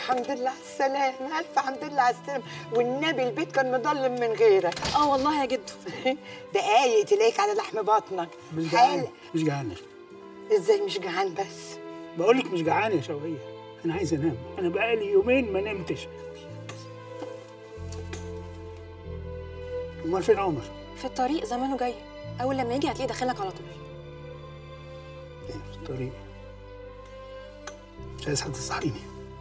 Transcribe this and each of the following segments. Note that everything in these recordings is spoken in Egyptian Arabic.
الحمد لله على السلامة ألف حمد لله على السلامة والنبي البيت كان مضلم من غيرك اه والله يا جدو دقايق تلاقيك على لحم بطنك مش حال جعان مش جعان ازاي مش جعان بس بقول لك مش جعان يا شوقية أنا عايز أنام أنا بقالي يومين ما نمتش أمال فين عمر؟ في الطريق زمانه جاي اول لما يجي هتلاقيه داخلك على طول إيه في الطريق مش عايز حد تصحيني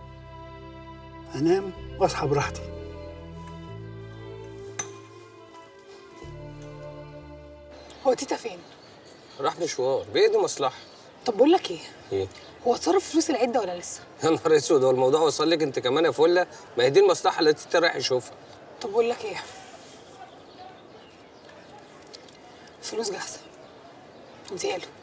أنام وأصحى براحتي هو تيتا فين؟ راح مشوار بيقضي مصلحه طب بقول لك ايه؟ ايه هو اتصرف فلوس العده ولا لسه؟ يا نهار اسود هو الموضوع وصل لك انت كمان يا فله ما هي دي المصلحه اللي انت رايح يشوفها طب بقول لك ايه؟ فلوس جاهزه اديها له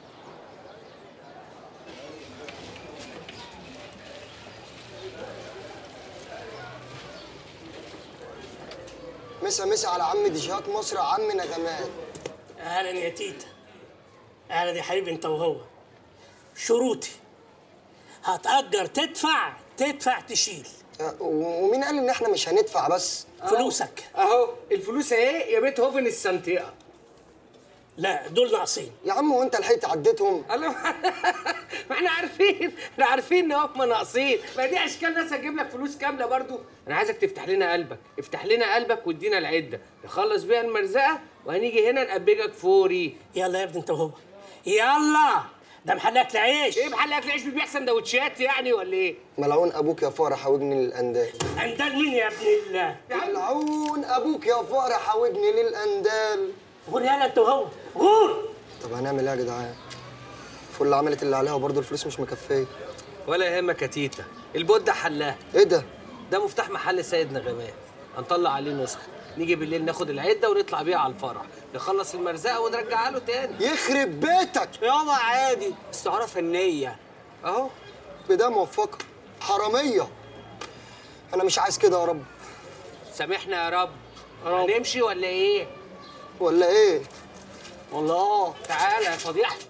مسا مسا على عم ديجات مصر يا عم نغمات اهلا يا تيتا اهلا يا حبيبي انت وهو شروطي هتأجر تدفع تدفع تشيل أه، و- ومين قال ان احنا مش هندفع بس فلوسك اهو الفلوس اهي يا بيت هوفن السنتيقه لا دول ناقصين يا عم وانت لحقت عديتهم ما احنا عارفين احنا عارفين ان هم ناقصين ما دي اشكال ناس هتجيب لك فلوس كامله برضو انا عايزك تفتح لنا قلبك افتح لنا قلبك وادينا العده نخلص بيها المرزقه وهنيجي هنا نقبجك فوري يلا يا ابني انت وهو يلا ده محل اكل عيش ايه محل اكل عيش بيبيع سندوتشات يعني ولا ايه ملعون ابوك يا فقر حاوجني للاندال اندال مين يا ابن الله ملعون ابوك يا فقر حاوجني للاندال غور يلا انت وهو غور طب هنعمل ايه يا جدعان فل عملت اللي عليها وبرضه الفلوس مش مكفيه ولا يهمك يا تيتا البوت ده حلها ايه ده ده مفتاح محل سيد نغمات هنطلع عليه نسخه نيجي بالليل ناخد العده ونطلع بيها على الفرح نخلص المرزقه ونرجعها له تاني يخرب بيتك يابا عادي استعاره فنيه اهو بدايه موفقه حراميه انا مش عايز كده يا رب سامحنا يا رب هنمشي ولا ايه ولا ايه والله تعالى يا فضيحه